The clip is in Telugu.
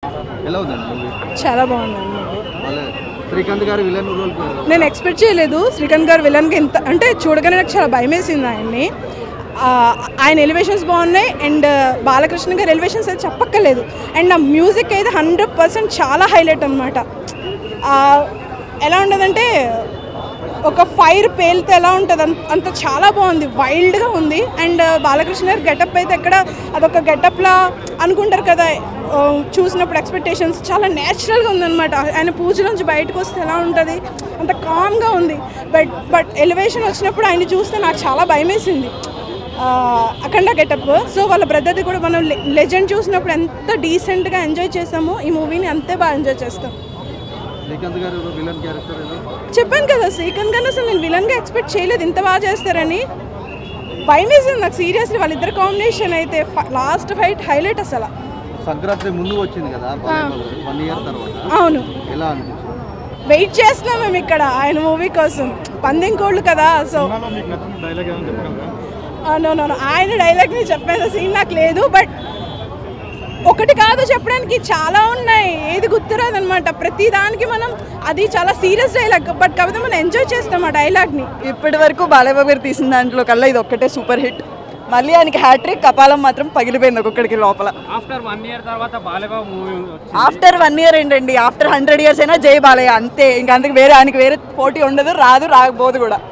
ఎలా ఉందండి మూవీ చాలా బాగుందండి వాళ్ళ శ్రీకాంత్ గారు విలన్ రోల్ నేను ఎక్స్పెక్ట్ చేయలేదు శ్రీకాంత్ గారు విలన్కి ఇంత అంటే చూడగానే నాకు చాలా భయం వేసింది ఆయన్ని ఆ, ఆయన ఎలివేషన్స్ బాగున్నాయి అండ్ బాలకృష్ణ గారి ఎలివేషన్స్ అయితే చెప్పక్కర్లేదు అండ్ ఆ మ్యూజిక్ అయితే హండ్రెడ్ పర్సెంట్ చాలా హైలైట్ అనమాట ఎలా ఉండదంటే ఒక ఫైర్ పేలితే ఎలా ఉంటుంది అంత అంత చాలా బాగుంది వైల్డ్గా ఉంది అండ్ బాలకృష్ణ గారి గెటప్ అయితే ఎక్కడ అదొక గెటప్లా అనుకుంటారు కదా ఆ, చూసినప్పుడు ఎక్స్పెక్టేషన్స్ చాలా నేచురల్గా ఉందన్నమాట ఆయన పూజ నుంచి బయటకు వస్తే ఎలా ఉంటుంది అంత కామ్గా ఉంది బట్ బట్ ఎలివేషన్ వచ్చినప్పుడు ఆయన చూస్తే నాకు చాలా భయం వేసింది ఆ, అఖండ గెటప్ సో వాళ్ళ బ్రదర్ది కూడా మనం లెజెండ్ చూసినప్పుడు ఎంత డీసెంట్గా ఎంజాయ్ చేసామో ఈ మూవీని అంతే బాగా ఎంజాయ్ చేస్తాం శ్రీకాంత్ గారు విలన్ క్యారెక్టర్ ఏదో చెప్పాను కదా శ్రీకాంత్ గారిని అసలు నేను విలన్గా ఎక్స్పెక్ట్ చేయలేదు ఇంత బాగా చేస్తారని భయం వేసింది నాకు సీరియస్లీ వాళ్ళిద్దరు కాంబినేషన్ అయితే లాస్ట్ ఫైట్ హైలైట్ అసలు సంక్రాంతి ముందు వచ్చింది కదా వన్ ఇయర్ తర్వాత అవును ఎలా అనిపించింది వెయిట్ చేస్తున్నాం మేము ఇక్కడ ఆయన మూవీ కోసం పందెం కోళ్ళు కదా సో నో నో ఆయన డైలాగ్ ని చెప్పేంత సీన్ నాకు లేదు బట్ ఒకటి కాదు చెప్పడానికి చాలా ఉన్నాయి ఏది గుర్తురాదనమాట ప్రతి దానికి మనం అది చాలా సీరియస్ డైలాగ్ బట్ కాకపోతే మనం ఎంజాయ్ చేస్తాం ఆ డైలాగ్ని ఇప్పటి వరకు బాలయ్య గారు తీసిన దాంట్లో కల్లా ఇది ఒక్కటే సూపర్ హిట్ మళ్ళీ ఆయనకి హ్యాట్రిక్ కపాలం మాత్రం పగిలిపోయింది ఒక్కొక్కడికి లోపల ఆఫ్టర్ వన్ ఇయర్ తర్వాత Balayya movie after one year ఏంటండి ఆఫ్టర్ హండ్రెడ్ ఇయర్స్ అయినా జై బాలయ్య అంతే ఇంకా అందుకు వేరే ఆయనకి వేరే పోటీ ఉండదు రాదు రాకపోదు కూడా